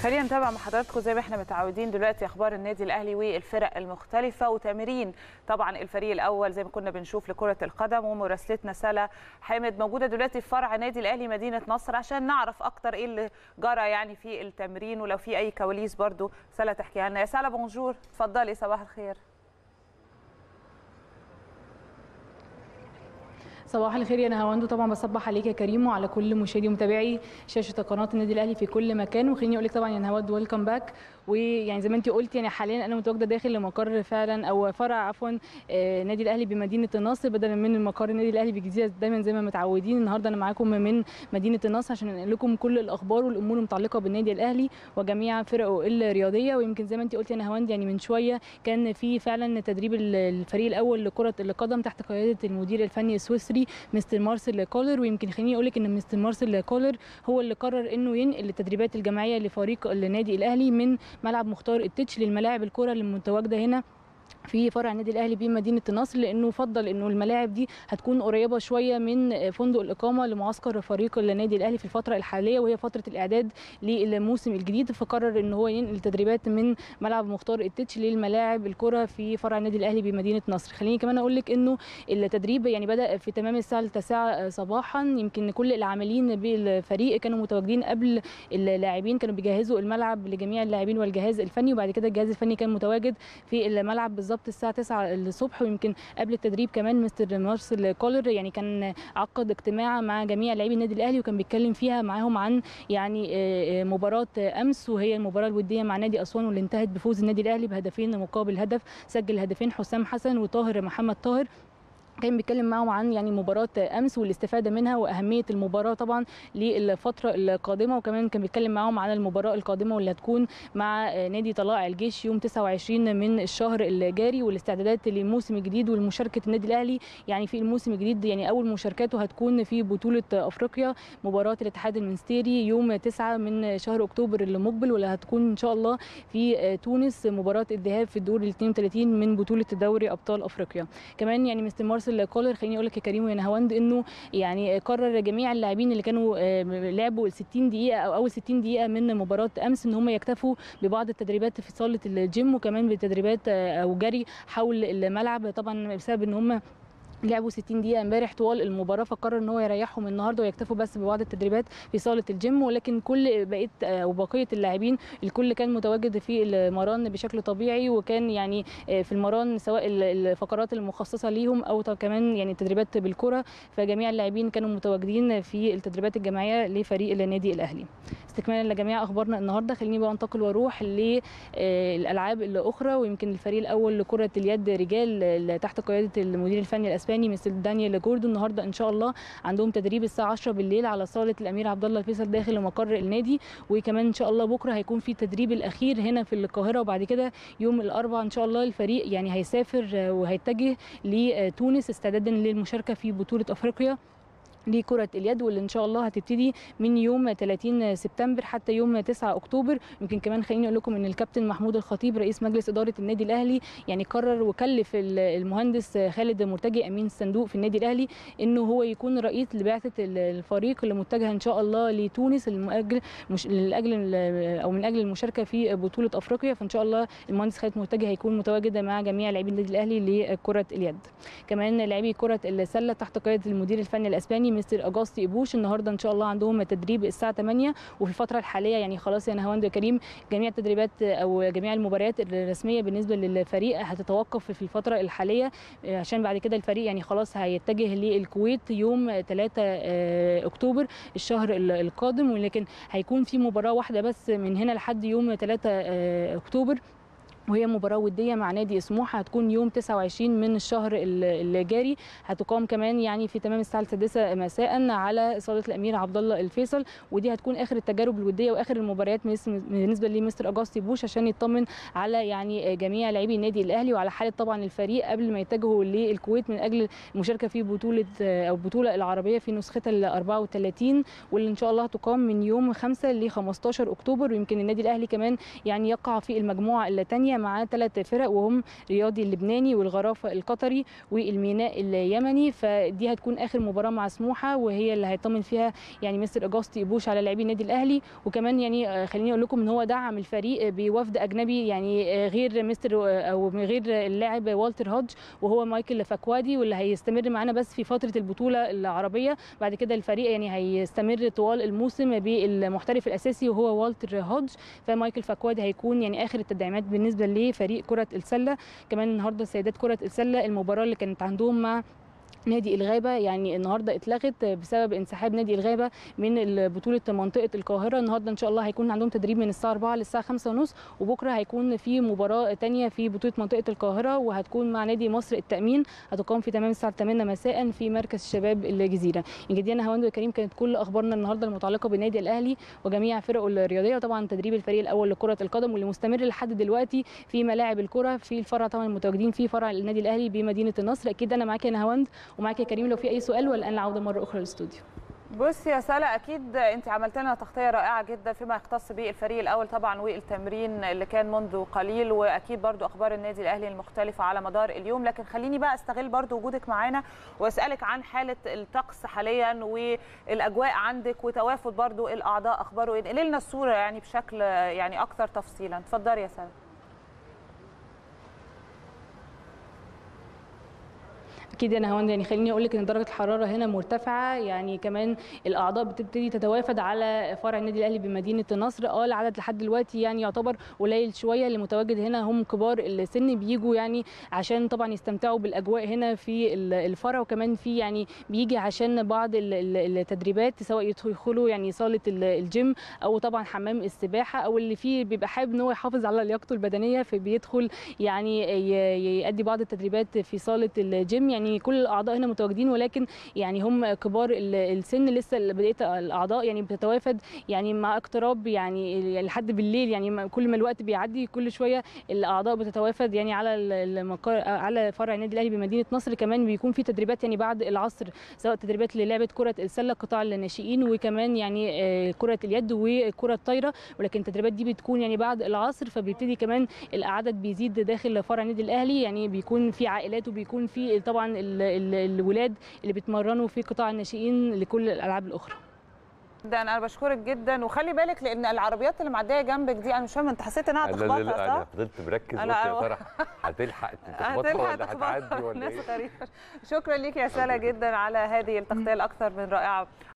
خلينا نتابع مع حضراتكم زي ما احنا متعودين دلوقتي اخبار النادي الاهلي والفرق المختلفه وتمرين طبعا الفريق الاول زي ما كنا بنشوف لكره القدم ومراسلتنا سلا حامد موجوده دلوقتي في فرع نادي الاهلي مدينه نصر عشان نعرف اكتر ايه اللي جرى يعني في التمرين ولو في اي كواليس برضو سلا تحكيها لنا يا سلا بونجور اتفضلي صباح الخير صباح الخير يا نهاوندو طبعا بصبح عليك يا كريم وعلى كل مشاهدي ومتابعي شاشه قناه النادي الاهلي في كل مكان وخليني اقول لك طبعا يا نهاوند ويلكم باك ويعني زي ما انت قلتي يعني حاليا انا متواجده داخل مقر فعلا او فرع عفوا آه نادي الاهلي بمدينه النصر بدلا من المقر النادي الاهلي بالجزيره دايما زي ما متعودين النهارده انا معاكم من مدينه النصر عشان انقل لكم كل الاخبار والامور المتعلقه بالنادي الاهلي وجميع فرقه الرياضيه ويمكن زي ما انت قلتي يا نهاوند يعني من شويه كان في فعلا تدريب الفريق الاول لكره القدم تحت قياده المدير الفني السويسري مستر مارسيل كولر ويمكن خليني اقول لك ان مستر مارسيل كولر هو اللي قرر انه ينقل التدريبات الجماعيه لفريق النادي الاهلي من ملعب مختار التتش للملاعب الكره اللي متواجده هنا في فرع النادي الاهلي بمدينه النصر لانه فضل انه الملاعب دي هتكون قريبه شويه من فندق الاقامه لمعسكر فريق النادي الاهلي في الفتره الحاليه وهي فتره الاعداد للموسم الجديد فقرر ان هو ينقل التدريبات من ملعب مختار التتش للملاعب الكره في فرع النادي الاهلي بمدينه نصر خليني كمان اقول لك انه التدريب يعني بدا في تمام الساعه التاسعه صباحا يمكن كل العاملين بالفريق كانوا متواجدين قبل اللاعبين كانوا بيجهزوا الملعب لجميع اللاعبين والجهاز الفني وبعد كده الجهاز الفني كان متواجد في الملعب بالظبط الساعه 9 الصبح ويمكن قبل التدريب كمان مستر مارسيل كولر يعني كان عقد اجتماع مع جميع لاعبي النادي الاهلي وكان بيتكلم فيها معاهم عن يعني مباراه امس وهي المباراه الوديه مع نادي اسوان واللي انتهت بفوز النادي الاهلي بهدفين مقابل هدف سجل هدفين حسام حسن وطاهر محمد طاهر كان بيتكلم معاهم عن يعني مباراه امس والاستفاده منها واهميه المباراه طبعا للفتره القادمه وكمان كان بيتكلم معاهم عن المباراه القادمه واللي هتكون مع نادي طلائع الجيش يوم 29 من الشهر الجاري والاستعدادات للموسم الجديد والمشاركه النادي الاهلي يعني في الموسم الجديد يعني اول مشاركاته هتكون في بطوله افريقيا مباراه الاتحاد المنستيري يوم 9 من شهر اكتوبر المقبل واللي هتكون ان شاء الله في تونس مباراه الذهاب في الدور ال 32 من بطوله دوري ابطال افريقيا كمان يعني مستر مارسيل كولر خليني اقول لك يا كريم ويا نهاوند انه يعني قرر جميع اللاعبين اللي كانوا لعبوا 60 دقيقه او اول 60 دقيقه من مباراه امس ان هم يكتفوا ببعض التدريبات في صاله الجيم وكمان بتدريبات او جري حول الملعب طبعا بسبب ان هم لعبوا 60 دقيقه امبارح طوال المباراه فقرر ان هو يريحهم النهارده ويكتفوا بس ببعض التدريبات في صاله الجيم ولكن كل بقيه او بقيه اللاعبين الكل كان متواجد في المران بشكل طبيعي وكان يعني في المران سواء الفقرات المخصصه ليهم او كمان يعني التدريبات بالكره فجميع اللاعبين كانوا متواجدين في التدريبات الجماعيه لفريق النادي الاهلي استكمالا لجميع اخبارنا النهارده خليني بقى انتقل واروح للالعاب الاخرى ويمكن الفريق الاول لكره اليد رجال تحت قياده المدير الفني الاسباني مثل دانيال جوردو النهارده ان شاء الله عندهم تدريب الساعه 10 بالليل على صاله الامير عبد الله الفيصل داخل مقر النادي وكمان ان شاء الله بكره هيكون في التدريب الاخير هنا في القاهره وبعد كده يوم الاربعاء ان شاء الله الفريق يعني هيسافر وهيتجه لتونس استعدادا للمشاركه في بطوله افريقيا لكرة اليد واللي إن شاء الله هتبتدي من يوم 30 سبتمبر حتى يوم 9 أكتوبر يمكن كمان خليني أقول لكم إن الكابتن محمود الخطيب رئيس مجلس إدارة النادي الأهلي يعني قرر وكلف المهندس خالد مرتجي أمين الصندوق في النادي الأهلي إنه هو يكون رئيس لبعثة الفريق اللي متجهة إن شاء الله لتونس المؤجل مش لأجل أو من أجل المشاركة في بطولة أفريقيا فإن شاء الله المهندس خالد مرتجي هيكون متواجد مع جميع لاعبي النادي الأهلي لكرة اليد كمان لاعبي كرة السلة تحت قيادة المدير الفني الأسباني مستر اجاستي ابوش النهارده ان شاء الله عندهم تدريب الساعه 8 وفي الفتره الحاليه يعني خلاص يا نهاوند كريم جميع التدريبات او جميع المباريات الرسميه بالنسبه للفريق هتتوقف في الفتره الحاليه عشان بعد كده الفريق يعني خلاص هيتجه للكويت يوم 3 اكتوبر الشهر القادم ولكن هيكون في مباراه واحده بس من هنا لحد يوم 3 اكتوبر وهي مباراه وديه مع نادي سموحه هتكون يوم 29 من الشهر الجاري هتقام كمان يعني في تمام الساعه السادسه مساء على صاله الامير عبد الله الفيصل ودي هتكون اخر التجارب الوديه واخر المباريات بالنسبه لمستر اجاستي بوش عشان يطمن على يعني جميع لاعبي النادي الاهلي وعلى حاله طبعا الفريق قبل ما يتجهوا للكويت من اجل المشاركه في بطوله او البطوله العربيه في نسختها ال 34 واللي ان شاء الله هتقام من يوم 5 ل 15 اكتوبر ويمكن النادي الاهلي كمان يعني يقع في المجموعه الثانيه الثانيه مع ثلاث فرق وهم رياضي اللبناني والغرافه القطري والميناء اليمني فدي هتكون اخر مباراه مع سموحه وهي اللي هيطمن فيها يعني مستر اجاستي ابوش على لاعبي النادي الاهلي وكمان يعني خليني اقول لكم ان هو دعم الفريق بوفد اجنبي يعني غير مستر او غير اللاعب والتر هودج وهو مايكل فاكوادي واللي هيستمر معانا بس في فتره البطوله العربيه بعد كده الفريق يعني هيستمر طوال الموسم بالمحترف الاساسي وهو والتر هودج فمايكل فاكوادي هيكون يعني اخر التدعيمات بالنسبه لفريق كره السله كمان النهارده سيدات كره السله المباراه اللي كانت عندهم مع نادي الغابه يعني النهارده اتلغت بسبب انسحاب نادي الغابه من بطوله منطقه القاهره النهارده ان شاء الله هيكون عندهم تدريب من الساعه 4 للساعه 5 ونص وبكره هيكون في مباراه ثانيه في بطوله منطقه القاهره وهتكون مع نادي مصر التامين هتقام في تمام الساعه 8 مساء في مركز شباب الجزيره يمكن دي انا هواند وكريم كانت كل اخبارنا النهارده المتعلقه بالنادي الاهلي وجميع فرقه الرياضيه وطبعا تدريب الفريق الاول لكره القدم واللي مستمر لحد دلوقتي في ملاعب الكره في الفرع طبعا المتواجدين في فرع النادي الاهلي بمدينه النصر اكيد انا معاك يا هواند ومعاك يا كريم لو في اي سؤال والان العوده مره اخرى للاستوديو بص يا سلا اكيد انت عملت لنا تغطيه رائعه جدا فيما يختص بالفريق الاول طبعا والتمرين اللي كان منذ قليل واكيد برضو اخبار النادي الاهلي المختلفه على مدار اليوم لكن خليني بقى استغل برضو وجودك معانا واسالك عن حاله الطقس حاليا والاجواء عندك وتوافد برضو الاعضاء اخباره ايه لنا الصوره يعني بشكل يعني اكثر تفصيلا اتفضلي يا سلا اكيد انا هوند يعني خليني اقول لك ان درجه الحراره هنا مرتفعه يعني كمان الاعضاء بتبتدي تتوافد على فرع النادي الاهلي بمدينه النصر اه العدد لحد دلوقتي يعني يعتبر قليل شويه اللي متواجد هنا هم كبار السن بيجوا يعني عشان طبعا يستمتعوا بالاجواء هنا في الفرع وكمان في يعني بيجي عشان بعض التدريبات سواء يدخلوا يعني صاله الجيم او طبعا حمام السباحه او اللي فيه بيبقى حابب ان هو يحافظ على لياقته البدنيه فبيدخل يعني يؤدي بعض التدريبات في صاله الجيم يعني كل الاعضاء هنا متواجدين ولكن يعني هم كبار السن لسه بدات الاعضاء يعني بتتوافد يعني مع اقتراب يعني لحد بالليل يعني كل ما الوقت بيعدي كل شويه الاعضاء بتتوافد يعني على المقر على فرع النادي الاهلي بمدينه نصر كمان بيكون في تدريبات يعني بعد العصر سواء تدريبات للعبه كره السله قطاع الناشئين وكمان يعني كره اليد وكره الطايره ولكن التدريبات دي بتكون يعني بعد العصر فبيبتدي كمان العدد بيزيد داخل فرع النادي الاهلي يعني بيكون في عائلات وبيكون في طبعا الولاد اللي بيتمرنوا في قطاع الناشئين لكل الالعاب الاخرى ده انا بشكرك جدا وخلي بالك لان العربيات اللي معديه جنبك دي انا مش فاهمه انت حسيت انها هتخبطها لا لا انا فضلت مركز قلت يا ترى هتلحق تخبطها ولا هتعدي ولا ايه شكرا ليك يا سلا جدا على هذه التغطيه الاكثر من رائعه